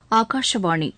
ஆகாஷவாணி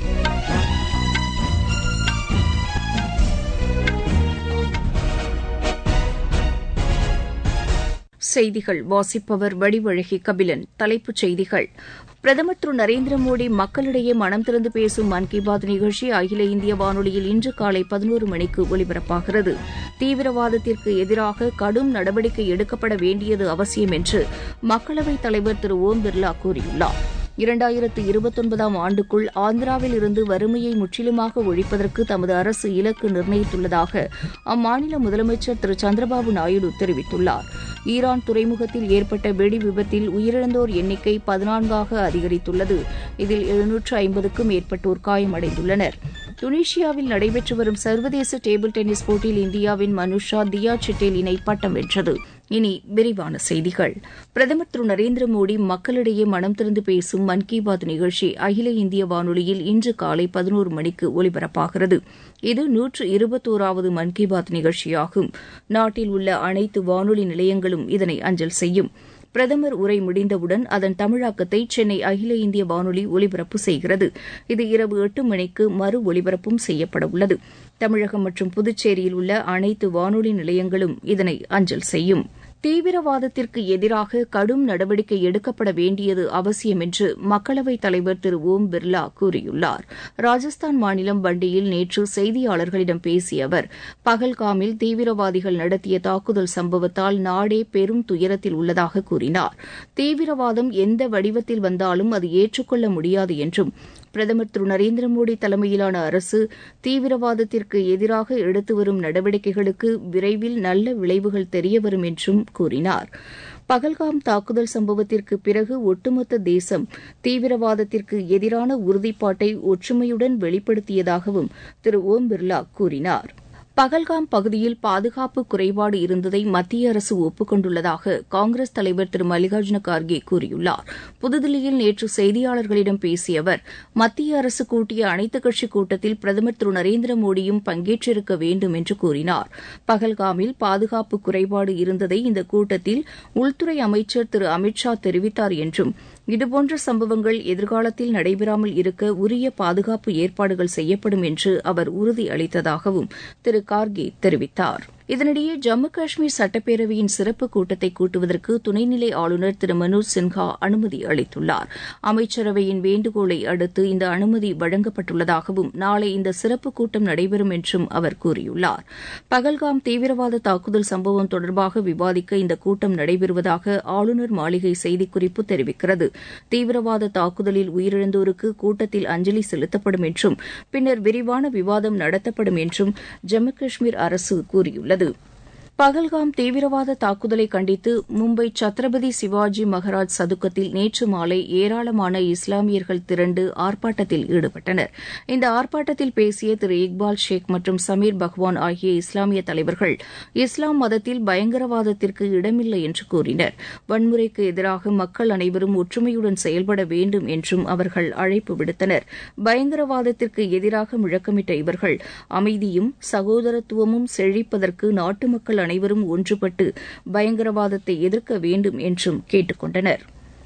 செய்திகள் வாசிப்பவர் வடிவழகி கபிலன் தலைப்புச் செய்திகள் பிரதமர் திரு நரேந்திர மோடி மக்களிடையே மனம் திறந்து பேசும் மன் கி பாத் நிகழ்ச்சி அகில இந்திய வானொலியில் இன்று காலை பதினோரு மணிக்கு ஒலிபரப்பாகிறது தீவிரவாதத்திற்கு எதிராக கடும் நடவடிக்கை எடுக்கப்பட வேண்டியது அவசியம் என்று மக்களவைத் தலைவர் திரு ஓம் பிர்லா கூறியுள்ளார் இரண்டாயிரத்து இருபத்தொன்பதாம் ஆண்டுக்குள் ஆந்திராவில் இருந்து வறுமையை முற்றிலுமாக ஒழிப்பதற்கு தமது அரசு இலக்கு நிர்ணயித்துள்ளதாக அம்மாநில முதலமைச்சர் திரு சந்திரபாபு நாயுடு தெரிவித்துள்ளார் ஈரான் துறைமுகத்தில் ஏற்பட்ட வெடி விபத்தில் உயிரிழந்தோர் எண்ணிக்கை பதினான்காக அதிகரித்துள்ளது இதில் எழுநூற்று ஐம்பதுக்கும் மேற்பட்டோர் காயமடைந்துள்ளனர் துனிஷியாவில் நடைபெற்று வரும் சர்வதேச டேபிள் டென்னிஸ் போட்டியில் இந்தியாவின் மனுஷா தியா சிட்டேல் இணை பட்டம் வென்றது இனி விரிவான செய்திகள் பிரதமர் திரு நரேந்திர மோடி மக்களிடையே மனம் திறந்து பேசும் மன் கி பாத் நிகழ்ச்சி அகில இந்திய வானொலியில் இன்று காலை பதினோரு மணிக்கு ஒலிபரப்பாகிறது இது நூற்று இருபத்தோராவது மன் கி பாத் நிகழ்ச்சியாகும் நாட்டில் உள்ள அனைத்து வானொலி நிலையங்களும் இதனை அஞ்சல் செய்யும் பிரதமர் உரை முடிந்தவுடன் அதன் தமிழாக்கத்தை சென்னை அகில இந்திய வானொலி ஒலிபரப்பு செய்கிறது இது இரவு எட்டு மணிக்கு மறு ஒலிபரப்பும் செய்யப்பட உள்ளது தமிழகம் மற்றும் புதுச்சேரியில் உள்ள அனைத்து வானொலி நிலையங்களும் இதனை அஞ்சல் செய்யும் தீவிரவாதத்திற்கு எதிராக கடும் நடவடிக்கை எடுக்கப்பட வேண்டியது அவசியம் என்று மக்களவைத் தலைவர் திரு ஓம் பிர்லா கூறியுள்ளார் ராஜஸ்தான் மாநிலம் பண்டியில் நேற்று செய்தியாளர்களிடம் பேசிய அவர் பகல்காமில் தீவிரவாதிகள் நடத்திய தாக்குதல் சம்பவத்தால் நாடே பெரும் துயரத்தில் உள்ளதாக கூறினார் தீவிரவாதம் எந்த வடிவத்தில் வந்தாலும் அது ஏற்றுக்கொள்ள முடியாது என்றும் பிரதமர் திரு நரேந்திர மோடி தலைமையிலான அரசு தீவிரவாதத்திற்கு எதிராக எடுத்து வரும் நடவடிக்கைகளுக்கு விரைவில் நல்ல விளைவுகள் தெரியவரும் என்றும் கூறினார் பகல்காம் தாக்குதல் சம்பவத்திற்கு பிறகு ஒட்டுமொத்த தேசம் தீவிரவாதத்திற்கு எதிரான உறுதிப்பாட்டை ஒற்றுமையுடன் வெளிப்படுத்தியதாகவும் திரு ஓம் பிர்லா கூறினார் பகல்காம் பகுதியில் பாதுகாப்பு குறைபாடு இருந்ததை மத்திய அரசு ஒப்புக் கொண்டுள்ளதாக காங்கிரஸ் தலைவர் திரு மல்லிகார்ஜுன கார்கே கூறியுள்ளார் புதுதில்லியில் நேற்று செய்தியாளர்களிடம் பேசிய அவர் மத்திய அரசு கூட்டிய அனைத்துக் கட்சிக் கூட்டத்தில் பிரதமர் திரு நரேந்திர மோடியும் பங்கேற்றிருக்க வேண்டும் என்று கூறினார் பகல்காமில் பாதுகாப்பு குறைபாடு இருந்ததை இந்த கூட்டத்தில் உள்துறை அமைச்சர் திரு அமித் ஷா தெரிவித்தார் என்றும் இதுபோன்ற சம்பவங்கள் எதிர்காலத்தில் நடைபெறாமல் இருக்க உரிய பாதுகாப்பு ஏற்பாடுகள் செய்யப்படும் என்று அவர் உறுதியளித்ததாகவும் திரு கார்கே தெரிவித்தார் இதனிடையே ஜம்மு காஷ்மீர் சட்டப்பேரவையின் சிறப்பு கூட்டத்தை கூட்டுவதற்கு துணைநிலை ஆளுநர் திரு மனோஜ் சின்ஹா அனுமதி அளித்துள்ளார் அமைச்சரவையின் வேண்டுகோளை அடுத்து இந்த அனுமதி வழங்கப்பட்டுள்ளதாகவும் நாளை இந்த சிறப்பு கூட்டம் நடைபெறும் என்றும் அவர் கூறியுள்ளார் பகல்காம் தீவிரவாத தாக்குதல் சம்பவம் தொடர்பாக விவாதிக்க இந்த கூட்டம் நடைபெறுவதாக ஆளுநர் மாளிகை செய்திக்குறிப்பு தெரிவிக்கிறது தீவிரவாத தாக்குதலில் உயிரிழந்தோருக்கு கூட்டத்தில் அஞ்சலி செலுத்தப்படும் என்றும் பின்னர் விரிவான விவாதம் நடத்தப்படும் என்றும் ஜம்மு காஷ்மீர் அரசு கூறியுள்ளது உள்ளது பகல்காம் தீவிரவாத தாக்குதலை கண்டித்து மும்பை சத்ரபதி சிவாஜி மகராஜ் சதுக்கத்தில் நேற்று மாலை ஏராளமான இஸ்லாமியர்கள் திரண்டு ஆர்ப்பாட்டத்தில் ஈடுபட்டனர் இந்த ஆர்ப்பாட்டத்தில் பேசிய திரு இக்பால் ஷேக் மற்றும் சமீர் பஹ்வான் ஆகிய இஸ்லாமிய தலைவர்கள் இஸ்லாம் மதத்தில் பயங்கரவாதத்திற்கு இடமில்லை என்று கூறினர் வன்முறைக்கு எதிராக மக்கள் அனைவரும் ஒற்றுமையுடன் செயல்பட வேண்டும் என்றும் அவர்கள் அழைப்பு விடுத்தனர் பயங்கரவாதத்திற்கு எதிராக முழக்கமிட்ட இவர்கள் அமைதியும் சகோதரத்துவமும் செழிப்பதற்கு நாட்டு மக்கள் அனைவரும் ஒன்றுபட்டு பயங்கரவாதத்தை எதிர்க்க வேண்டும் என்றும் கேட்டுக் கொண்டனர்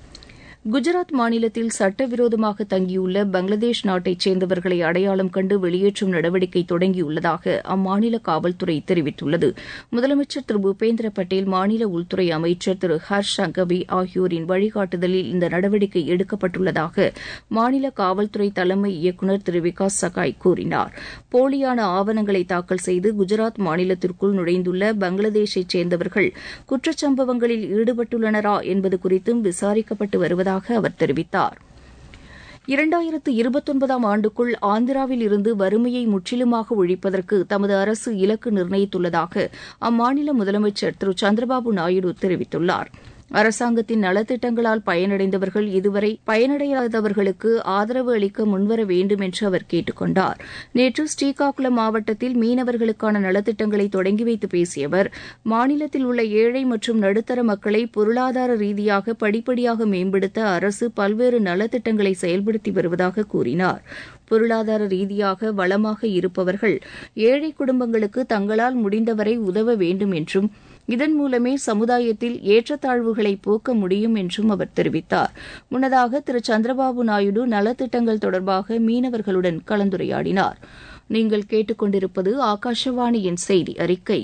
குஜராத் மாநிலத்தில் சட்டவிரோதமாக தங்கியுள்ள பங்களாதேஷ் நாட்டைச் சேர்ந்தவர்களை அடையாளம் கண்டு வெளியேற்றும் நடவடிக்கை தொடங்கியுள்ளதாக அம்மாநில காவல்துறை தெரிவித்துள்ளது முதலமைச்சர் திரு பூபேந்திர பட்டேல் மாநில உள்துறை அமைச்சர் திரு ஹர்ஷ் சங்கவி ஆகியோரின் வழிகாட்டுதலில் இந்த நடவடிக்கை எடுக்கப்பட்டுள்ளதாக மாநில காவல்துறை தலைமை இயக்குநர் திரு விகாஸ் சகாய் கூறினார் போலியான ஆவணங்களை தாக்கல் செய்து குஜராத் மாநிலத்திற்குள் நுழைந்துள்ள பங்களாதேஷைச் சேர்ந்தவர்கள் குற்றச்சம்பவங்களில் ஈடுபட்டுள்ளனரா என்பது குறித்தும் விசாரிக்கப்பட்டு வருவதாக வருவதாக அவர் தெரிவித்தார் இரண்டாயிரத்து இருபத்தொன்பதாம் ஆண்டுக்குள் ஆந்திராவில் இருந்து வறுமையை முற்றிலுமாக ஒழிப்பதற்கு தமது அரசு இலக்கு நிர்ணயித்துள்ளதாக அம்மாநில முதலமைச்சர் திரு சந்திரபாபு நாயுடு தெரிவித்துள்ளார் அரசாங்கத்தின் நலத்திட்டங்களால் பயனடைந்தவர்கள் இதுவரை பயனடையாதவர்களுக்கு ஆதரவு அளிக்க முன்வர வேண்டும் என்று அவர் கேட்டுக் கொண்டார் நேற்று ஸ்ரீகாக்குளம் மாவட்டத்தில் மீனவர்களுக்கான நலத்திட்டங்களை தொடங்கி வைத்து பேசிய அவர் மாநிலத்தில் உள்ள ஏழை மற்றும் நடுத்தர மக்களை பொருளாதார ரீதியாக படிப்படியாக மேம்படுத்த அரசு பல்வேறு நலத்திட்டங்களை செயல்படுத்தி வருவதாக கூறினார் பொருளாதார ரீதியாக வளமாக இருப்பவர்கள் ஏழை குடும்பங்களுக்கு தங்களால் முடிந்தவரை உதவ வேண்டும் என்றும் இதன் மூலமே சமுதாயத்தில் ஏற்றத்தாழ்வுகளை போக்க முடியும் என்றும் அவர் தெரிவித்தார் முன்னதாக திரு சந்திரபாபு நாயுடு நலத்திட்டங்கள் தொடர்பாக மீனவர்களுடன் கலந்துரையாடினார் நீங்கள் கேட்டுக்கொண்டிருப்பது ஆகாஷவாணியின் செய்தி அறிக்கை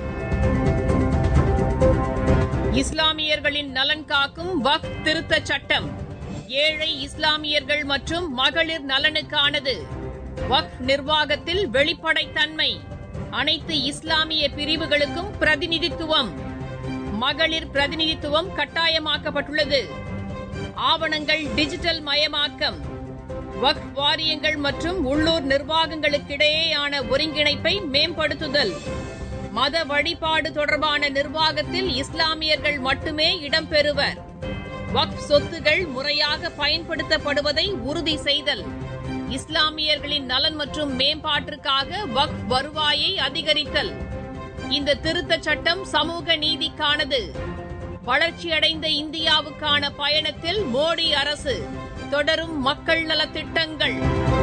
இஸ்லாமியர்களின் நலன் காக்கும் வக் திருத்த சட்டம் ஏழை இஸ்லாமியர்கள் மற்றும் மகளிர் நலனுக்கானது வக் நிர்வாகத்தில் வெளிப்படைத்தன்மை அனைத்து இஸ்லாமிய பிரிவுகளுக்கும் பிரதிநிதித்துவம் மகளிர் பிரதிநிதித்துவம் கட்டாயமாக்கப்பட்டுள்ளது ஆவணங்கள் டிஜிட்டல் மயமாக்கம் வக் வாரியங்கள் மற்றும் உள்ளூர் நிர்வாகங்களுக்கிடையேயான ஒருங்கிணைப்பை மேம்படுத்துதல் மத வழிபாடு தொடர்பான நிர்வாகத்தில் இஸ்லாமியர்கள் மட்டுமே இடம்பெறுவர் வக்ஃப் சொத்துகள் முறையாக பயன்படுத்தப்படுவதை உறுதி செய்தல் இஸ்லாமியர்களின் நலன் மற்றும் மேம்பாட்டிற்காக வக்ஃப் வருவாயை அதிகரித்தல் இந்த திருத்தச் சட்டம் சமூக நீதிக்கானது வளர்ச்சியடைந்த இந்தியாவுக்கான பயணத்தில் மோடி அரசு தொடரும் மக்கள் நலத்திட்டங்கள்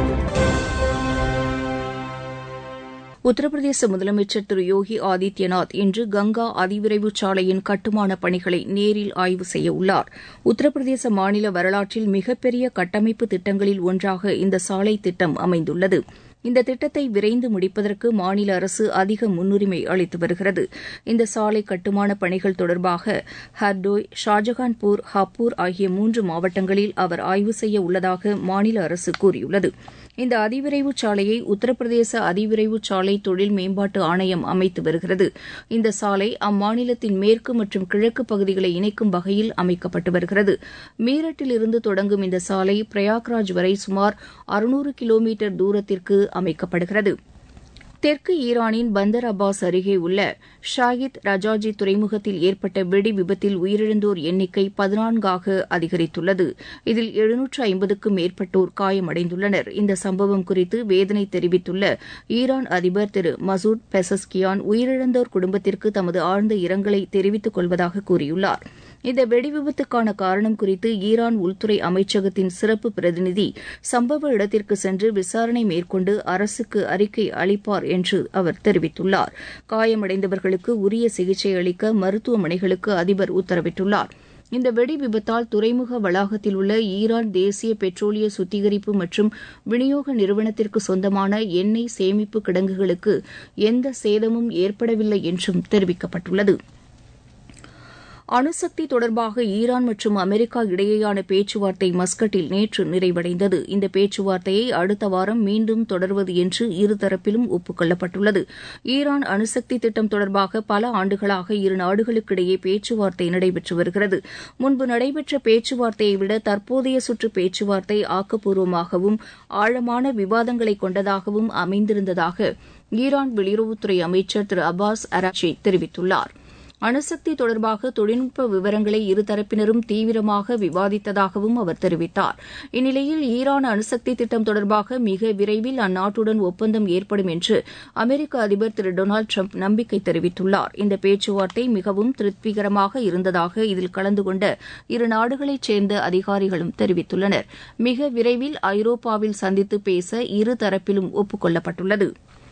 உத்தரப்பிரதேச முதலமைச்சர் திரு யோகி ஆதித்யநாத் இன்று கங்கா அதிவிரைவு சாலையின் கட்டுமான பணிகளை நேரில் ஆய்வு செய்ய உள்ளார் உத்தரப்பிரதேச மாநில வரலாற்றில் மிகப்பெரிய கட்டமைப்பு திட்டங்களில் ஒன்றாக இந்த சாலை திட்டம் அமைந்துள்ளது இந்த திட்டத்தை விரைந்து முடிப்பதற்கு மாநில அரசு அதிக முன்னுரிமை அளித்து வருகிறது இந்த சாலை கட்டுமான பணிகள் தொடர்பாக ஹர்டோய் ஷாஜகான்பூர் ஹப்பூர் ஆகிய மூன்று மாவட்டங்களில் அவர் ஆய்வு செய்ய உள்ளதாக மாநில அரசு கூறியுள்ளது இந்த அதிவிரைவு சாலையை உத்தரப்பிரதேச அதிவிரைவு சாலை தொழில் மேம்பாட்டு ஆணையம் அமைத்து வருகிறது இந்த சாலை அம்மாநிலத்தின் மேற்கு மற்றும் கிழக்கு பகுதிகளை இணைக்கும் வகையில் அமைக்கப்பட்டு வருகிறது மீரட்டில் இருந்து தொடங்கும் இந்த சாலை பிரயாக்ராஜ் வரை சுமார் அறுநூறு கிலோமீட்டர் தூரத்திற்கு அமைக்கப்படுகிறது தெற்கு ஈரானின் பந்தர் அப்பாஸ் அருகே உள்ள ஷாகித் ரஜாஜி துறைமுகத்தில் ஏற்பட்ட வெடி விபத்தில் உயிரிழந்தோர் எண்ணிக்கை பதினான்காக அதிகரித்துள்ளது இதில் எழுநூற்று ஐம்பதுக்கும் மேற்பட்டோர் காயமடைந்துள்ளனர் இந்த சம்பவம் குறித்து வேதனை தெரிவித்துள்ள ஈரான் அதிபர் திரு மசூத் பெசஸ்கியான் உயிரிழந்தோர் குடும்பத்திற்கு தமது ஆழ்ந்த இரங்கலை தெரிவித்துக் கொள்வதாக கூறியுள்ளார் இந்த வெடிவிபத்துக்கான காரணம் குறித்து ஈரான் உள்துறை அமைச்சகத்தின் சிறப்பு பிரதிநிதி சம்பவ இடத்திற்கு சென்று விசாரணை மேற்கொண்டு அரசுக்கு அறிக்கை அளிப்பார் என்று அவர் தெரிவித்துள்ளார் காயமடைந்தவர்களுக்கு உரிய சிகிச்சை அளிக்க மருத்துவமனைகளுக்கு அதிபர் உத்தரவிட்டுள்ளார் இந்த வெடி விபத்தால் துறைமுக வளாகத்தில் உள்ள ஈரான் தேசிய பெட்ரோலிய சுத்திகரிப்பு மற்றும் விநியோக நிறுவனத்திற்கு சொந்தமான எண்ணெய் சேமிப்பு கிடங்குகளுக்கு எந்த சேதமும் ஏற்படவில்லை என்றும் தெரிவிக்கப்பட்டுள்ளது அணுசக்தி தொடர்பாக ஈரான் மற்றும் அமெரிக்கா இடையேயான பேச்சுவார்த்தை மஸ்கட்டில் நேற்று நிறைவடைந்தது இந்த பேச்சுவார்த்தையை அடுத்த வாரம் மீண்டும் தொடர்வது என்று இருதரப்பிலும் ஒப்புக் கொள்ளப்பட்டுள்ளது ஈரான் அணுசக்தி திட்டம் தொடர்பாக பல ஆண்டுகளாக இரு நாடுகளுக்கிடையே பேச்சுவார்த்தை நடைபெற்று வருகிறது முன்பு நடைபெற்ற பேச்சுவார்த்தையை விட தற்போதைய சுற்று பேச்சுவார்த்தை ஆக்கப்பூர்வமாகவும் ஆழமான விவாதங்களை கொண்டதாகவும் அமைந்திருந்ததாக ஈரான் வெளியுறவுத்துறை அமைச்சர் திரு அப்பாஸ் அராக்சி தெரிவித்துள்ளார் அணுசக்தி தொடர்பாக தொழில்நுட்ப விவரங்களை இருதரப்பினரும் தீவிரமாக விவாதித்ததாகவும் அவர் தெரிவித்தார் இந்நிலையில் ஈரான் அணுசக்தி திட்டம் தொடர்பாக மிக விரைவில் அந்நாட்டுடன் ஒப்பந்தம் ஏற்படும் என்று அமெரிக்க அதிபர் திரு டொனால்டு ட்ரம்ப் நம்பிக்கை தெரிவித்துள்ளார் இந்த பேச்சுவார்த்தை மிகவும் திருப்திகரமாக இருந்ததாக இதில் கலந்து கொண்ட இரு நாடுகளைச் சேர்ந்த அதிகாரிகளும் தெரிவித்துள்ளனர் மிக விரைவில் ஐரோப்பாவில் சந்தித்து பேச இரு தரப்பிலும் ஒப்புக் கொள்ளப்பட்டுள்ளது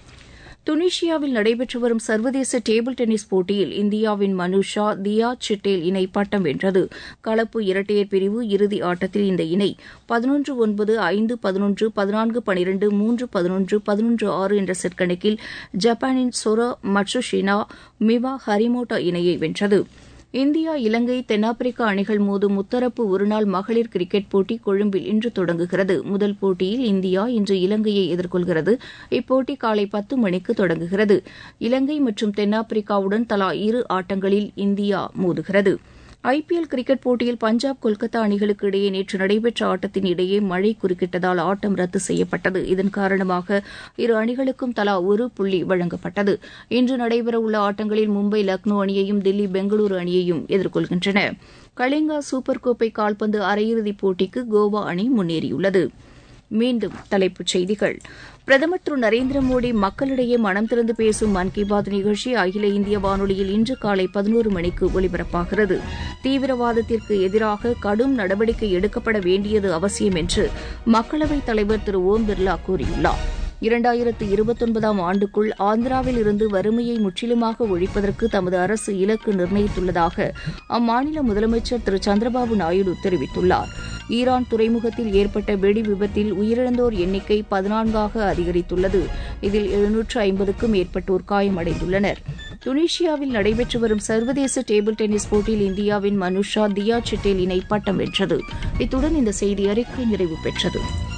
துனிஷியாவில் நடைபெற்று வரும் சர்வதேச டேபிள் டென்னிஸ் போட்டியில் இந்தியாவின் மனுஷா தியா சிட்டேல் இணை பட்டம் வென்றது கலப்பு இரட்டையர் பிரிவு இறுதி ஆட்டத்தில் இந்த இணை பதினொன்று ஒன்பது ஐந்து பதினொன்று பதினான்கு பனிரெண்டு மூன்று பதினொன்று பதினொன்று ஆறு என்ற செட் கணக்கில் ஜப்பானின் சொரோ மட்சுஷினா மிவா ஹரிமோட்டா இணையை வென்றது இந்தியா இலங்கை தென்னாப்பிரிக்கா அணிகள் மோதும் முத்தரப்பு ஒருநாள் மகளிர் கிரிக்கெட் போட்டி கொழும்பில் இன்று தொடங்குகிறது முதல் போட்டியில் இந்தியா இன்று இலங்கையை எதிர்கொள்கிறது இப்போட்டி காலை பத்து மணிக்கு தொடங்குகிறது இலங்கை மற்றும் தென்னாப்பிரிக்காவுடன் தலா இரு ஆட்டங்களில் இந்தியா மோதுகிறது ஐபிஎல் கிரிக்கெட் போட்டியில் பஞ்சாப் கொல்கத்தா அணிகளுக்கு இடையே நேற்று நடைபெற்ற ஆட்டத்தின் இடையே மழை குறுக்கிட்டதால் ஆட்டம் ரத்து செய்யப்பட்டது இதன் காரணமாக இரு அணிகளுக்கும் தலா ஒரு புள்ளி வழங்கப்பட்டது இன்று நடைபெறவுள்ள ஆட்டங்களில் மும்பை லக்னோ அணியையும் தில்லி பெங்களூரு அணியையும் எதிர்கொள்கின்றன கலிங்கா சூப்பர் கோப்பை கால்பந்து அரையிறுதிப் போட்டிக்கு கோவா அணி முன்னேறியுள்ளது மீண்டும் தலைப்புச் செய்திகள் பிரதமர் திரு நரேந்திர மோடி மக்களிடையே மனம் திறந்து பேசும் மன் கி பாத் நிகழ்ச்சி அகில இந்திய வானொலியில் இன்று காலை பதினோரு மணிக்கு ஒலிபரப்பாகிறது தீவிரவாதத்திற்கு எதிராக கடும் நடவடிக்கை எடுக்கப்பட வேண்டியது அவசியம் என்று மக்களவைத் தலைவர் திரு ஓம் பிர்லா கூறியுள்ளார் இரண்டாயிரத்து இருபத்தொன்பதாம் ஆண்டுக்குள் ஆந்திராவில் இருந்து வறுமையை முற்றிலுமாக ஒழிப்பதற்கு தமது அரசு இலக்கு நிர்ணயித்துள்ளதாக அம்மாநில முதலமைச்சர் திரு சந்திரபாபு நாயுடு தெரிவித்துள்ளார் ஈரான் துறைமுகத்தில் ஏற்பட்ட வெடி விபத்தில் உயிரிழந்தோர் எண்ணிக்கை பதினான்காக அதிகரித்துள்ளது இதில் எழுநூற்று ஐம்பதுக்கும் மேற்பட்டோர் காயமடைந்துள்ளனர் துனிஷியாவில் நடைபெற்று வரும் சர்வதேச டேபிள் டென்னிஸ் போட்டியில் இந்தியாவின் மனுஷா தியா சிட்டேல் இணை பட்டம் வென்றது இத்துடன் இந்த செய்தி அறிக்கை நிறைவு பெற்றது